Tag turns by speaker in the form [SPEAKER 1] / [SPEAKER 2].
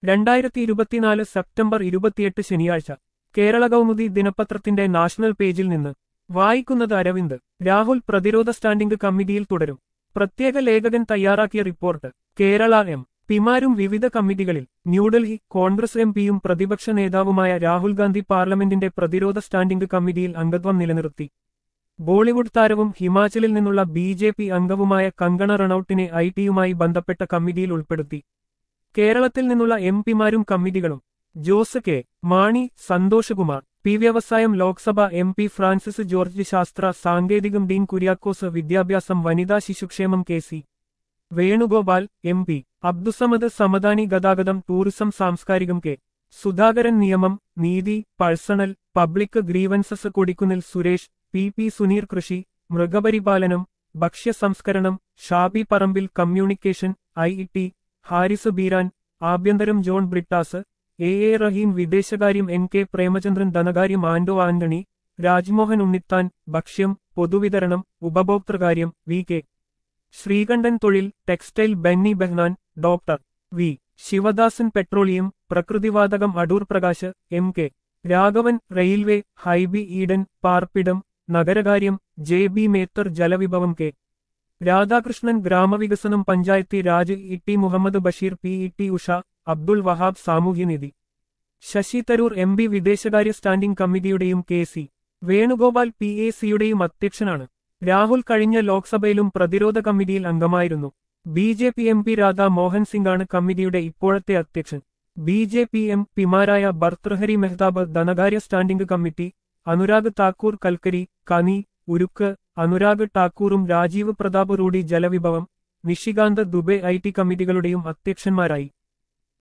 [SPEAKER 1] രണ്ടായിരത്തി ഇരുപത്തിനാല് സെപ്റ്റംബർ ഇരുപത്തിയെട്ട് ശനിയാഴ്ച കേരള കൗമുദി ദിനപത്രത്തിന്റെ നാഷണൽ പേജിൽ നിന്ന് വായിക്കുന്നത് അരവിന്ദ് രാഹുൽ പ്രതിരോധ സ്റ്റാൻഡിംഗ് കമ്മിറ്റിയിൽ തുടരും പ്രത്യേക ലേഖകൻ തയ്യാറാക്കിയ റിപ്പോർട്ട് കേരള എം പിമാരും വിവിധ കമ്മിറ്റികളിൽ ന്യൂഡൽഹി കോൺഗ്രസ് എം പിയും പ്രതിപക്ഷ നേതാവുമായ രാഹുൽ ഗാന്ധി പാർലമെന്റിന്റെ പ്രതിരോധ സ്റ്റാൻഡിംഗ് കമ്മിറ്റിയിൽ അംഗത്വം നിലനിർത്തി ബോളിവുഡ് താരവും ഹിമാചലിൽ നിന്നുള്ള ബി ജെ പി അംഗവുമായ കങ്കണ റണൌട്ടിനെ ഐ ടിയുമായി ബന്ധപ്പെട്ട കമ്മിറ്റിയിൽ ഉൾപ്പെടുത്തി കേരളത്തിൽ നിന്നുള്ള എം പിമാരും കമ്മിറ്റികളും Jose K Mani Santhoshkumar P വ്യവസായം Lok Sabha M P Francis George ശാസ്ത്ര സാങ്കേതികം ഡീൻ കുര്യാക്കോസ് വിദ്യാഭ്യാസം വനിതാ ശിശുക്ഷേമം K C Venugopal M P Abdussamad Samadani ഗതാഗതം ടൂറിസം സാംസ്കാരികം കെ സുധാകരൻ നിയമം നീതി personnel public grievances Kodikunnil Suresh P P Suneer കൃഷി മൃഗപരിപാലനം ഭക്ഷ്യസംസ്കരണം Shafi Parambil communication I T Haris Beeran ആഭ്യന്തരം John Brittas A A Rahim വിദേശകാര്യം എൻ കെ പ്രേമചന്ദ്രൻ ധനകാര്യം ആൻഡോ ആന്റണി രാജ്മോഹൻ ഉണ്ണിത്താൻ ഭക്ഷ്യം പൊതുവിതരണം ഉപഭോക്തൃകാര്യം വി കെ ശ്രീകണ്ഠൻ തൊഴിൽ textile Benny Behanan doctor V Sivadasan petroleum പ്രകൃതിവാതകം Adoor Prakash M K Raghavan railway Hibi Eden പാർപ്പിടം നഗരകാര്യം ജെ ബി മേത്തർ ജലവിഭവം കെ രാധാകൃഷ്ണൻ ഗ്രാമവികസനം Panchayati Raj E T Muhammad Basheer P E T Usha Abdul Wahab സാമൂഹ്യനിധി ശശി തരൂർ എം ബി വിദേശകാര്യ സ്റ്റാൻഡിംഗ് കമ്മിറ്റിയുടെയും K C Venugopal P A സിയുടെയും അധ്യക്ഷനാണ് രാഹുൽ കഴിഞ്ഞ ലോക്സഭയിലും പ്രതിരോധ കമ്മിറ്റിയിൽ അംഗമായിരുന്നു B J P M P Radha Mohan സിംഗാണ് കമ്മിറ്റിയുടെ ഇപ്പോഴത്തെ അധ്യക്ഷൻ ബി ജെ പി എം പിമാരായ ഭർത്തൃഹരി മെഹ്താബ് ധനകാര്യ സ്റ്റാൻഡിംഗ് കമ്മിറ്റി അനുരാഗ് താക്കൂർ കൽക്കരി കനി ഉരുക്ക് അനുരാഗ് ഠാക്കൂറും രാജീവ് പ്രതാപ് റൂഡി ജലവിഭവം നിഷികാന്ത് ദുബെ ഐ ടി കമ്മിറ്റികളുടെയും അധ്യക്ഷന്മാരായി